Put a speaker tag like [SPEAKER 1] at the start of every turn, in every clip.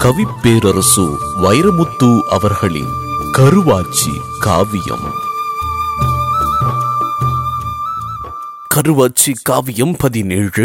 [SPEAKER 1] கவிப்பேரரசு வைரமுத்து அவர்களின் கருவாச்சி காவியம் கருவாச்சி காவியம் பதினேழு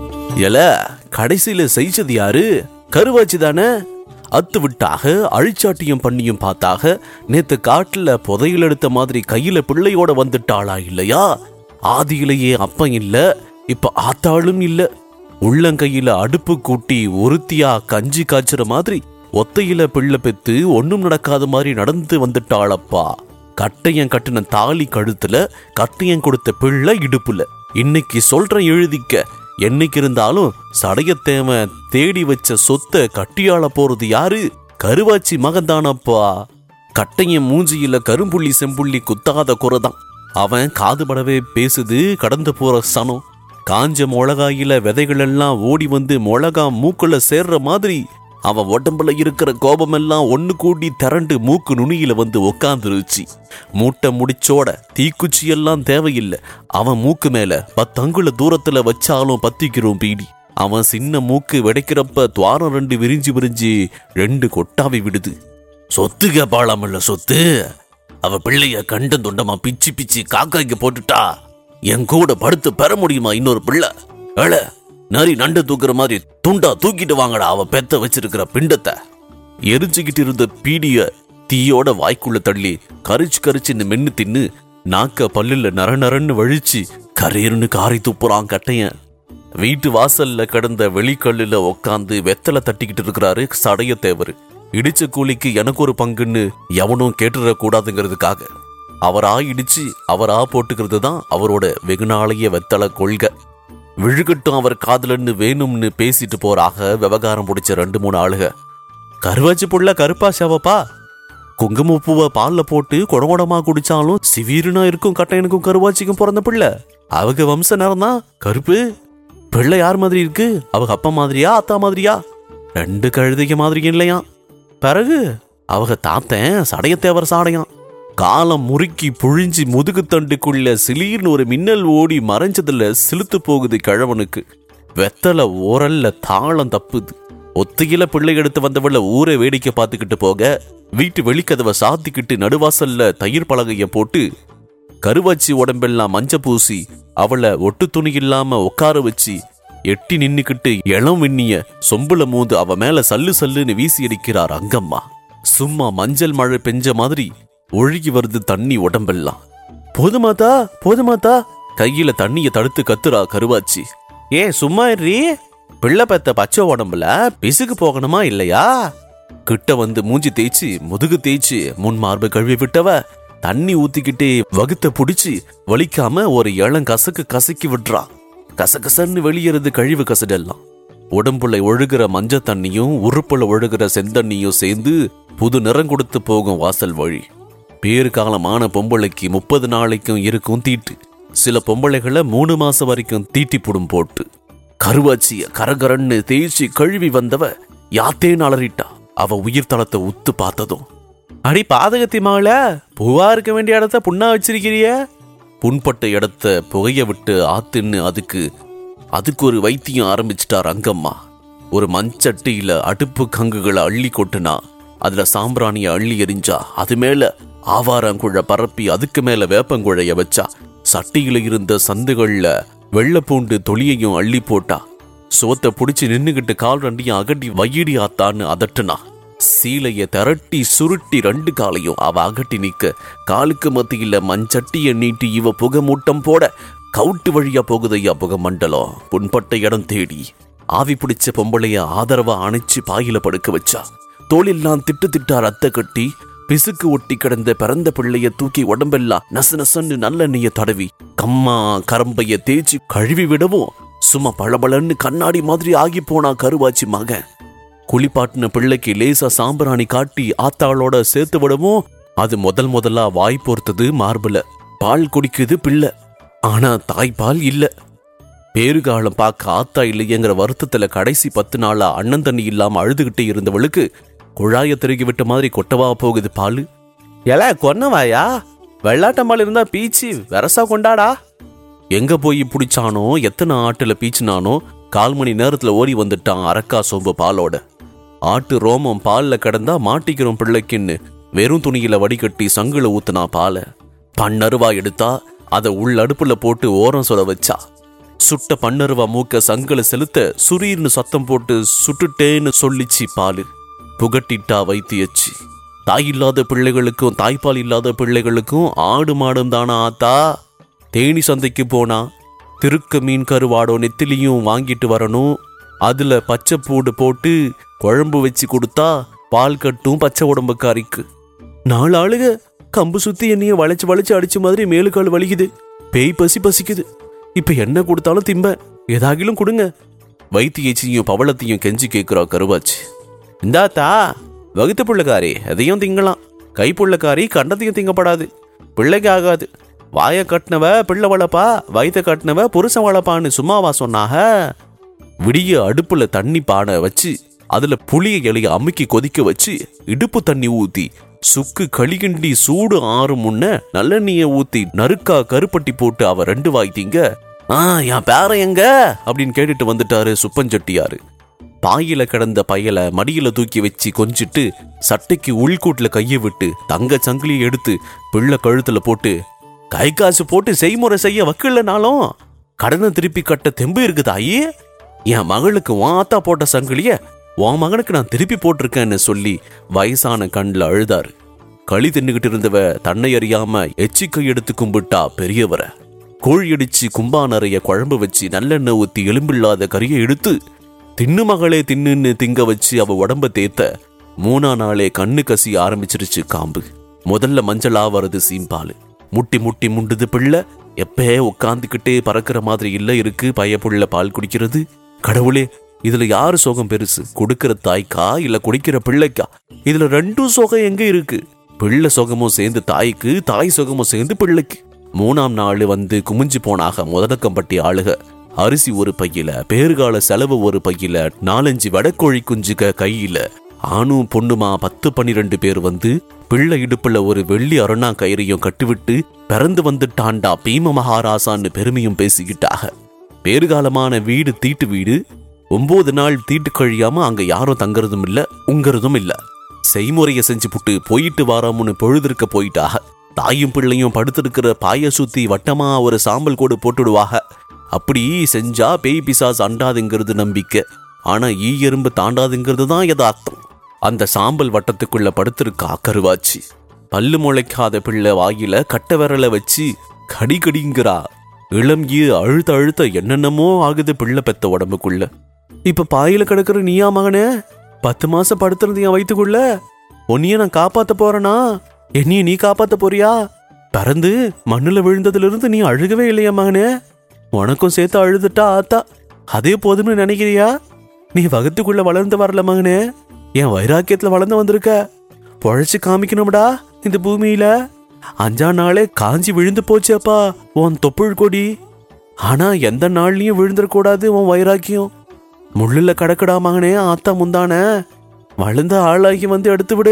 [SPEAKER 1] எல கடைசியில செய்தது யாரு கருவாச்சி தானே அத்து விட்டாக அழிச்சாட்டியம் பண்ணியும் பார்த்தாக நேத்து காட்டுல புதையல் எடுத்த மாதிரி கையில பிள்ளையோட வந்துட்டாளா இல்லையா ஆதியிலேயே அப்பன் இல்ல இப்ப ஆத்தாளும் இல்ல உள்ளங்கையில அடுப்பு கூட்டி ஒருத்தியா கஞ்சி காய்ச்சுற மாதிரி ஒத்தையில பிள்ளை பெத்து ஒண்ணும் நடக்காத மாதிரி நடந்து வந்துட்டாளப்பா கட்டையன் கட்டின தாலி கழுத்துல கட்டையன் கொடுத்த பிள்ளை இடுப்புல இன்னைக்கு சொல்றேன் எழுதிக்க என்னைக்கு இருந்தாலும் சடையத்தேவன் தேடி வச்ச சொத்தை கட்டியாள போறது யாரு கருவாச்சி மகன்தானப்பா கட்டையன் மூஞ்சியில கரும்புள்ளி செம்புள்ளி குத்தாத குறைதான் அவன் காதுபடவே பேசுது கடந்து போற சனம் காஞ்ச மிளகாயில விதைகள் எல்லாம் ஓடி வந்து மிளகா மூக்குல சேர்ற மாதிரி அவன் உடம்புல இருக்கிற கோபமெல்லாம் ஒண்ணு கூடி திரண்டு மூக்கு நுனியில வந்து உக்காந்துருச்சு மூட்டை முடிச்சோட தீக்குச்சி எல்லாம் தேவையில்லை அவன் மூக்கு மேல பத்தங்குல தூரத்துல வச்சாலும் பத்திக்கிறோம் பீடி அவன் சின்ன மூக்கு வெடைக்கிறப்ப துவாரம் ரெண்டு விரிஞ்சு விரிஞ்சு ரெண்டு கொட்டாவி விடுது சொத்து கேப்பாளாமல்ல சொத்து அவ பிள்ளைய கண்டம் துண்டமா பிச்சு பிச்சு காக்காய்க்கு போட்டுட்டா என் கூட படுத்து பெற முடியுமா இன்னொரு பிள்ளை ஏழ நரி நண்டு தூக்குற மாதிரி துண்டா தூக்கிட்டு வாங்கடா அவ பெத்த வச்சிருக்கிற பிண்டத்தை எரிஞ்சுக்கிட்டு இருந்த பீடிய தீயோட வாய்க்குள்ள தள்ளி கரிச்சு கரிச்சுன்னு மென்னு தின்னு நாக்க பல்லுல நர நரன்னு வழிச்சு கரீர்னு காரி துப்புறான் கட்டையன் வீட்டு வாசல்ல கிடந்த வெளிக்கல்லுல உக்காந்து வெத்தலை தட்டிக்கிட்டு இருக்கிறாரு சடையத்தேவர் இடிச்ச கூலிக்கு எனக்கு ஒரு பங்குன்னு எவனும் கேட்டுற கூடாதுங்கிறதுக்காக அவரா இடிச்சு அவரா போட்டுக்கிறது தான் அவரோட வெகுநாளைய வெத்தலை கொள்கை விழுகட்டும் அவர் காதலன்னு வேணும்னு பேசிட்டு போறாக விவகாரம் பிடிச்ச ரெண்டு மூணு ஆளுக கருவாச்சி புள்ள கருப்பா செவப்பா குங்குமப்பூவை பால்ல போட்டு குடகுடமா குடிச்சாலும் சிவீருனா இருக்கும் கட்டையனுக்கும் கருவாச்சிக்கும் பிறந்த பிள்ளை அவங்க வம்ச நேரம் தான் கருப்பு பிள்ளை யார் மாதிரி இருக்கு அவங்க அப்பா மாதிரியா அத்தா மாதிரியா ரெண்டு கழுதைக்கு மாதிரி இல்லையா பிறகு அவங்க தாத்தன் சடையத்தேவர் சாடையான் காலம் முறுக்கி புழிஞ்சி முதுகு தண்டுக்குள்ள சிலீர்னு ஒரு மின்னல் ஓடி மறைஞ்சதுல சிலுத்து போகுது கிழவனுக்கு வெத்தலை ஓரல்ல தாளம் தப்புது ஒத்தையில பிள்ளை எடுத்து வந்தவள ஊரை வேடிக்கை பார்த்துக்கிட்டு போக வீட்டு வெளிக்கதவை சாத்திக்கிட்டு நடுவாசல்ல தயிர் பலகைய போட்டு கருவாச்சி உடம்பெல்லாம் மஞ்ச பூசி அவளை ஒட்டு துணி இல்லாம உட்கார வச்சு எட்டி நின்னுக்கிட்டு இளம் விண்ணிய சொம்புல மூந்து அவ மேல சல்லு சல்லுன்னு வீசி அடிக்கிறார் அங்கம்மா சும்மா மஞ்சள் மழை பெஞ்ச மாதிரி ஒழுகி வருது தண்ணி உடம்பெல்லாம் போதுமாத்தா போதுமாத்தா கையில தண்ணிய தடுத்து கத்துறா கருவாச்சி ஏ சும்மா இருறீ பிள்ளை பெத்த பச்சை உடம்புல பிசுக்கு போகணுமா இல்லையா கிட்ட வந்து மூஞ்சி தேய்ச்சி முதுகு தேய்ச்சி முன் மார்பு கழுவி விட்டவ தண்ணி ஊத்திக்கிட்டே வகுத்த புடிச்சு வலிக்காம ஒரு இளம் கசக்கு கசக்கி விடுறா கசகசன்னு வெளியேறது கழிவு கசடெல்லாம் உடம்புல ஒழுகிற மஞ்சள் தண்ணியும் உறுப்புல ஒழுகிற செந்தண்ணியும் சேர்ந்து புது நிறம் கொடுத்து போகும் வாசல் வழி பேறு காலமான பொம்பளைக்கு முப்பது நாளைக்கும் இருக்கும் தீட்டு சில பொம்பளைகளை மூணு மாசம் வரைக்கும் தீட்டி புடும் போட்டு கருவாச்சிய கரகரன்னு தேய்ச்சி கழுவி வந்தவ யாத்தேன்னு அலறிட்டா அவ உயிர் தளத்தை உத்து பார்த்ததும் அடி பாதகத்தி மகள பூவா இருக்க வேண்டிய இடத்த புண்ணா வச்சிருக்கிறிய புண்பட்ட இடத்த புகைய விட்டு ஆத்துன்னு அதுக்கு அதுக்கு ஒரு வைத்தியம் ஆரம்பிச்சிட்டார் அங்கம்மா ஒரு மண்சட்டியில அடுப்பு கங்குகளை அள்ளி கொட்டுனா அதுல சாம்பிராணிய அள்ளி எரிஞ்சா அது மேல ஆவாரங்குழ பரப்பி அதுக்கு மேல வேப்பங்குழைய வச்சா சட்டியில இருந்த சந்துகள்ல வெள்ளப்பூண்டு தொளியையும் அள்ளி போட்டா சோத்தை புடிச்சு நின்னுகிட்டு கால் ரெண்டையும் அகட்டி வையிடி ஆத்தான்னு அதட்டுனா சீலைய திரட்டி சுருட்டி ரெண்டு காலையும் அவ அகட்டி நிக்க காலுக்கு மத்தியில மஞ்சட்டிய நீட்டி இவ புகை மூட்டம் போட கவுட்டு வழியா போகுதையா புகை மண்டலம் புண்பட்ட இடம் தேடி ஆவி பிடிச்ச பொம்பளைய ஆதரவா அணைச்சு பாயில படுக்க வச்சா தோளெல்லாம் திட்டு திட்டா ரத்த கட்டி பிசுக்கு ஒட்டி கிடந்த பிறந்த பிள்ளைய தூக்கி உடம்பெல்லாம் நச நசன்னு நல்லெண்ணெய தடவி கம்மா கரம்பைய தேய்ச்சி கழுவி விடவும் சும்மா பளபளன்னு கண்ணாடி மாதிரி ஆகி போனா கருவாச்சி மகன் குளிப்பாட்டின பிள்ளைக்கு லேசா சாம்பிராணி காட்டி ஆத்தாளோட சேர்த்து விடவும் அது முதல் முதலா வாய் பொறுத்தது மார்புல பால் குடிக்குது பிள்ளை ஆனா தாய்ப்பால் இல்ல பேறுகாலம் பார்க்க ஆத்தா இல்லையேங்கிற வருத்தத்துல கடைசி பத்து நாளா அண்ணன் தண்ணி இல்லாம அழுதுகிட்டே இருந்தவளுக்கு குழாய திருகி விட்ட மாதிரி கொட்டவா போகுது பால் எல கொன்னவாயா வெள்ளாட்டம்பால் இருந்தா பீச்சு வெரசா கொண்டாடா எங்க போய் பிடிச்சானோ எத்தனை ஆட்டுல பீச்சினானோ கால் மணி நேரத்துல ஓடி வந்துட்டான் அரக்கா சோம்பு பாலோட ஆட்டு ரோமம் பால்ல கடந்தா மாட்டிக்கிறோம் பிள்ளைக்குன்னு வெறும் துணியில வடிகட்டி சங்குல ஊத்துனா பாலை பன்னருவா எடுத்தா அதை உள்ள அடுப்புல போட்டு ஓரம் சொல வச்சா சுட்ட பன்னருவா மூக்க சங்குல செலுத்த சுரீர்னு சத்தம் போட்டு சுட்டுட்டேன்னு சொல்லிச்சு பாலு புகட்டிட்டா வைத்தியச்சு தாய் இல்லாத பிள்ளைகளுக்கும் தாய்ப்பால் இல்லாத பிள்ளைகளுக்கும் ஆடு மாடும் தானா ஆத்தா தேனி சந்தைக்கு போனா திருக்க மீன் கருவாடோ நெத்திலியும் வாங்கிட்டு வரணும் அதுல பச்சை பூடு போட்டு குழம்பு வச்சு கொடுத்தா பால் கட்டும் பச்சை உடம்புக்காரிக்கு நாலு ஆளுக கம்பு சுத்தி என்னைய வளைச்சு வளைச்சு அடிச்ச மாதிரி மேலு கால் வலிக்குது பேய் பசி பசிக்குது இப்ப என்ன கொடுத்தாலும் திம்ப ஏதாகிலும் கொடுங்க வைத்தியச்சியும் பவளத்தையும் கெஞ்சி கேட்கிறா கருவாச்சு இந்தாத்தா வகுத்து பிள்ளைக்காரி எதையும் திங்கலாம் கை பிள்ளைக்காரி கண்டத்தையும் திங்கப்படாது பிள்ளைக்கு ஆகாது வாயை கட்டினவ பிள்ளை வளப்பா வயிற்ற கட்டினவ புருஷன் வளப்பான்னு சும்மாவா சொன்னாக விடிய அடுப்புல தண்ணி பானை வச்சு அதுல புளிய இலைய அமுக்கி கொதிக்க வச்சு இடுப்பு தண்ணி ஊத்தி சுக்கு களிகிண்டி சூடு ஆறும் முன்ன நல்லெண்ணெய ஊத்தி நறுக்கா கருப்பட்டி போட்டு அவ ரெண்டு வாய் திங்க ஆ என் பேரன் எங்க அப்படின்னு கேட்டுட்டு வந்துட்டாரு சுப்பஞ்செட்டியாரு பாயில கிடந்த பயல மடியில தூக்கி வச்சு கொஞ்சிட்டு சட்டைக்கு உள்கூட்டுல கையை விட்டு தங்க சங்கிலியை எடுத்து பிள்ளை கழுத்துல போட்டு கை காசு போட்டு செய்முறை செய்ய வக்கில்லனாலும் கடனை திருப்பி கட்ட தெம்பு இருக்கு தாயி என் மகளுக்கு உன் ஆத்தா போட்ட சங்கிலிய உன் மகனுக்கு நான் திருப்பி போட்டிருக்கேன்னு சொல்லி வயசான கண்ணில் அழுதாரு களி தின்னுகிட்டு இருந்தவ தன்னை அறியாம எச்சிக்கை எடுத்து கும்பிட்டா பெரியவரை கோழி அடிச்சு கும்பா நிறைய குழம்பு வச்சு நல்லெண்ணெய் ஊத்தி எலும்பில்லாத கறியை எடுத்து தின்னு மகளே தின்னுன்னு திங்க வச்சு அவ உடம்ப தேத்த மூணா நாளே கண்ணு கசி ஆரம்பிச்சிருச்சு காம்பு முதல்ல மஞ்சளா வருது சீம்பாலு முட்டி முட்டி முண்டுது பிள்ளை எப்பே உட்காந்துக்கிட்டே பறக்கிற மாதிரி இல்ல இருக்கு பயப்புள்ள பால் குடிக்கிறது கடவுளே இதுல யாரு சோகம் பெருசு கொடுக்கிற தாய்க்கா இல்ல குடிக்கிற பிள்ளைக்கா இதுல ரெண்டும் சோகம் எங்க இருக்கு பிள்ளை சோகமும் சேர்ந்து தாய்க்கு தாய் சோகமும் சேர்ந்து பிள்ளைக்கு மூணாம் நாள் வந்து குமிஞ்சு போனாக முதலக்கம்பட்டி ஆளுக அரிசி ஒரு பையில பேறுகால செலவு ஒரு பையில நாலஞ்சு வடக்கோழி குஞ்சுக கையில ஆணும் பொண்ணுமா பத்து பன்னிரெண்டு பேர் வந்து பிள்ளை இடுப்புல ஒரு வெள்ளி அருணா கயிறையும் கட்டிவிட்டு பிறந்து வந்துட்டான்டா பீம மகாராசான்னு பெருமையும் பேசிக்கிட்டாக பேறுகாலமான வீடு தீட்டு வீடு ஒன்பது நாள் தீட்டு கழியாம அங்க யாரும் தங்குறதும் இல்ல உங்கறதும் இல்ல செய்முறைய செஞ்சு புட்டு போயிட்டு வாராமுன்னு பொழுதிருக்க போயிட்டாக தாயும் பிள்ளையும் படுத்திருக்கிற பாய சுத்தி வட்டமா ஒரு சாம்பல் கோடு போட்டுடுவாக அப்படி செஞ்சா பேய் பிசாஸ் அண்டாதுங்கிறது நம்பிக்கை ஆனா ஈ எறும்பு தாண்டாதுங்கிறது தான் யதார்த்தம் அந்த சாம்பல் வட்டத்துக்குள்ள படுத்திருக்கா கருவாச்சி பல்லு முளைக்காத பிள்ளை வாயில கட்ட விரல வச்சு கடி கடிங்கிறா இளம் ஈ அழுத்த அழுத்த என்னென்னமோ ஆகுது பிள்ளை பெத்த உடம்புக்குள்ள இப்ப பாயில கிடக்குற நீயா மகனே பத்து மாசம் படுத்துறது என் வயித்துக்குள்ள உன்னைய நான் காப்பாத்த போறேனா என்னைய நீ காப்பாத்த போறியா பறந்து மண்ணுல விழுந்ததுல இருந்து நீ அழுகவே இல்லையா மகனே உனக்கும் சேர்த்து அழுதுட்டா ஆத்தா அதே போதும்னு நினைக்கிறியா நீ வகத்துக்குள்ள வளர்ந்து வரல மகனே என் வைராக்கியத்துல வளர்ந்து வந்திருக்க பொழைச்சு காமிக்கணும்டா இந்த பூமியில அஞ்சா நாளே காஞ்சி விழுந்து போச்சேப்பா உன் தொப்புள் கொடி ஆனா எந்த நாள்லயும் விழுந்துடக்கூடாது உன் வைராக்கியம் முள்ளுல கடக்குடா மகனே ஆத்தா முந்தான வளர்ந்த ஆளாகி வந்து எடுத்து விடு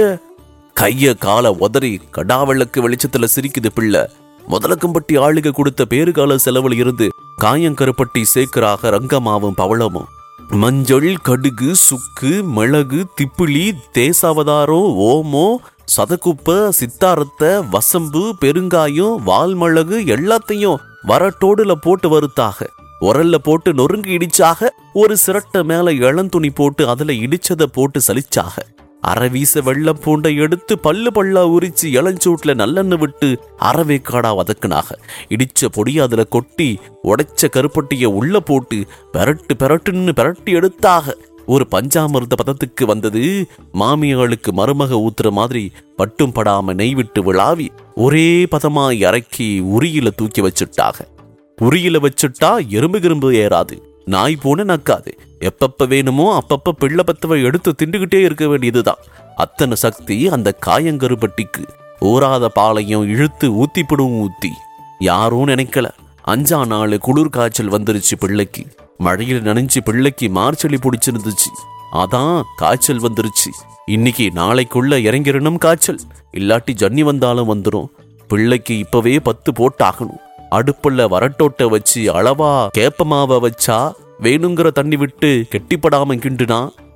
[SPEAKER 1] கைய கால உதறி கடாவெள்ளக்கு வெளிச்சத்துல சிரிக்குது பிள்ளை முதலக்கம்பட்டி ஆளுக கொடுத்த பேறுகால செலவுல இருந்து காயங்கருப்பட்டி சேர்க்கிறாக ரங்கமாவும் பவளமும் மஞ்சள் கடுகு சுக்கு மிளகு திப்பிலி தேசாவதாரம் ஓமோ சதக்குப்பை சித்தாரத்தை வசம்பு பெருங்காயம் வால்மிளகு எல்லாத்தையும் வரட்டோடுல போட்டு வறுத்தாக உரல்ல போட்டு நொறுங்கி இடிச்சாக ஒரு சிரட்டை மேல இளந்துணி போட்டு அதுல இடிச்சதை போட்டு சலிச்சாக அறவீச வெள்ளம் பூண்டை எடுத்து பல்லு பல்லா உரிச்சு இளஞ்சூட்ல நல்லெண்ணெய் விட்டு அறவேக்காடா வதக்குனாக இடிச்ச பொடி அதுல கொட்டி உடைச்ச கருப்பட்டிய உள்ள போட்டு பெரட்டு பெரட்டுன்னு பெரட்டி எடுத்தாக ஒரு பஞ்சாமிர்த பதத்துக்கு வந்தது மாமியாளுக்கு மருமக ஊத்துற மாதிரி பட்டும் படாம நெய் விட்டு விழாவி ஒரே பதமாய் இறக்கி உரியில தூக்கி வச்சுட்டாக உரியில வச்சுட்டா எறும்பு கிரும்பு ஏறாது நாய் போன நக்காது எப்பப்ப வேணுமோ அப்பப்ப பிள்ளை பத்தவை எடுத்து திண்டுகிட்டே இருக்க வேண்டியதுதான் அத்தனை சக்தி அந்த காயங்கருப்பட்டிக்கு ஊறாத பாலையும் இழுத்து ஊத்திப்படும் ஊத்தி யாரும் நினைக்கல அஞ்சா நாள் குளிர் காய்ச்சல் வந்துருச்சு பிள்ளைக்கு மழையில் நனைஞ்சு பிள்ளைக்கு மார்ச்சலி பிடிச்சிருந்துச்சு அதான் காய்ச்சல் வந்துருச்சு இன்னைக்கு நாளைக்குள்ள இறங்கிடணும் காய்ச்சல் இல்லாட்டி ஜன்னி வந்தாலும் வந்துடும் பிள்ளைக்கு இப்பவே பத்து போட்டாகணும் அடுப்புல வரட்டோட்டை வச்சு அளவா கேப்பமாவ வச்சா வேணுங்கிற தண்ணி விட்டு கெட்டிப்படாம கிண்டுனா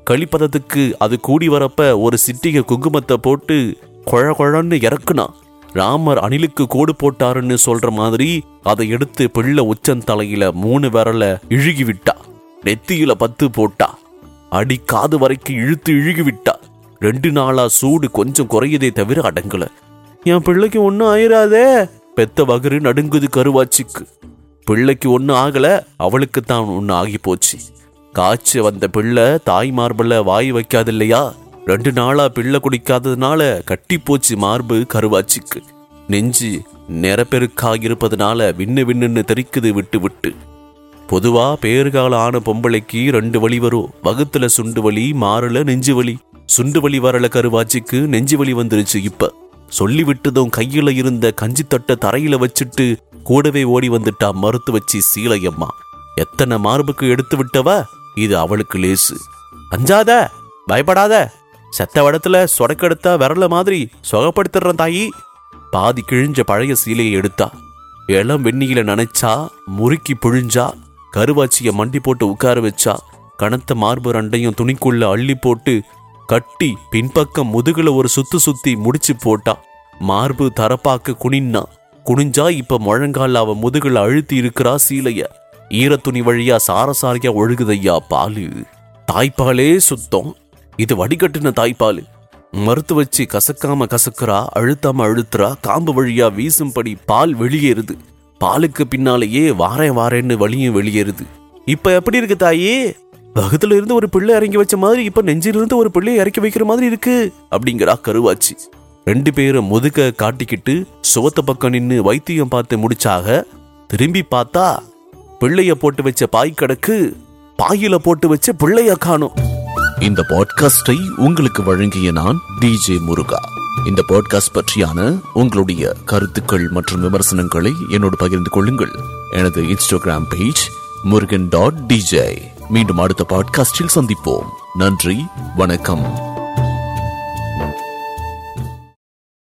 [SPEAKER 1] கழிப்பதத்துக்கு அது கூடி வரப்ப ஒரு சிட்டிகை குங்குமத்தை போட்டு குழ குழன்னு இறக்குனான் ராமர் அணிலுக்கு கோடு போட்டாருன்னு சொல்ற மாதிரி அதை எடுத்து பிள்ளை உச்சந்தலையில மூணு விரல இழுகி விட்டா நெத்தியில பத்து போட்டா அடி காது வரைக்கும் இழுத்து இழுகி விட்டா ரெண்டு நாளா சூடு கொஞ்சம் குறையதே தவிர அடங்கல என் பிள்ளைக்கு ஒன்றும் ஆயிராதே பெத்த வகரு நடுங்குது கருவாச்சிக்கு பிள்ளைக்கு ஒன்றும் ஆகல அவளுக்கு தான் ஒன்று ஆகி போச்சு காய்ச்சி வந்த பிள்ளை தாய் மார்பில் வாய் வைக்காது இல்லையா ரெண்டு நாளா பிள்ளை குடிக்காததுனால கட்டி போச்சு மார்பு கருவாச்சிக்கு நெஞ்சு நிறப்பெருக்காக இருப்பதனால விண்ணு விண்ணுன்னு தெரிக்குது விட்டு விட்டு பொதுவா பேறுகால ஆன பொம்பளைக்கு ரெண்டு வழி வரும் வகுத்துல சுண்டு வலி மாறல நெஞ்சு வலி சுண்டு வலி வரல கருவாச்சிக்கு நெஞ்சு வலி வந்துருச்சு இப்ப சொல்லி விட்டதும் கையில இருந்த கஞ்சி தட்டை தரையில வச்சுட்டு கூடவே ஓடி வந்துட்டா மறுத்து வச்சு சீலையம்மா எத்தனை மார்புக்கு எடுத்து விட்டவ இது அவளுக்கு லேசு அஞ்சாத பயப்படாத செத்த வடத்துல சொடக்கெடுத்தா விரல மாதிரி சுகப்படுத்திடுறேன் தாயி பாதி கிழிஞ்ச பழைய சீலையை எடுத்தா இளம் வெந்நீல நனைச்சா முறுக்கி புழிஞ்சா கருவாச்சிய மண்டி போட்டு உட்கார வச்சா கனத்த மார்பு ரெண்டையும் துணிக்குள்ள அள்ளி போட்டு கட்டி பின்பக்கம் முதுகுல ஒரு சுத்து சுத்தி முடிச்சு போட்டா மார்பு தரப்பாக்க குனின்னா குனிஞ்சா இப்ப முழங்கால் அவ முதுகுல அழுத்தி இருக்கிறா சீலைய ஈரத்துணி வழியா சாரசாரியா ஒழுகுதையா பாலு தாய்ப்பாலே சுத்தம் இது வடிகட்டின தாய்ப்பாலு மறுத்து வச்சு கசக்காம கசக்குறா அழுத்தாம அழுத்துறா காம்பு வழியா வீசும்படி பால் வெளியேறுது பாலுக்கு பின்னாலேயே வாரேன் வாரேன்னு வழியும் வெளியேறுது இப்ப எப்படி இருக்கு தாயே வகுத்துல இருந்து ஒரு பிள்ளை இறங்கி வச்ச மாதிரி இப்ப நெஞ்சிலிருந்து ஒரு பிள்ளையை இறக்கி வைக்கிற மாதிரி இருக்கு அப்படிங்கிறா கருவாச்சி ரெண்டு பேரும் முதுக காட்டிக்கிட்டு சுவத்த பக்கம் நின்னு வைத்தியம் பார்த்து முடிச்சாக திரும்பி பார்த்தா பிள்ளைய போட்டு வச்ச பாய் கிடக்கு பாயில போட்டு வச்ச பிள்ளைய காணும் இந்த பாட்காஸ்டை உங்களுக்கு வழங்கிய நான் டிஜே முருகா இந்த பாட்காஸ்ட் பற்றியான உங்களுடைய கருத்துக்கள் மற்றும் விமர்சனங்களை என்னோடு பகிர்ந்து கொள்ளுங்கள் எனது Instagram page Murugan dot DJ மீண்டும் அடுத்த பாட்காஸ்டில் சந்திப்போம் நன்றி வணக்கம்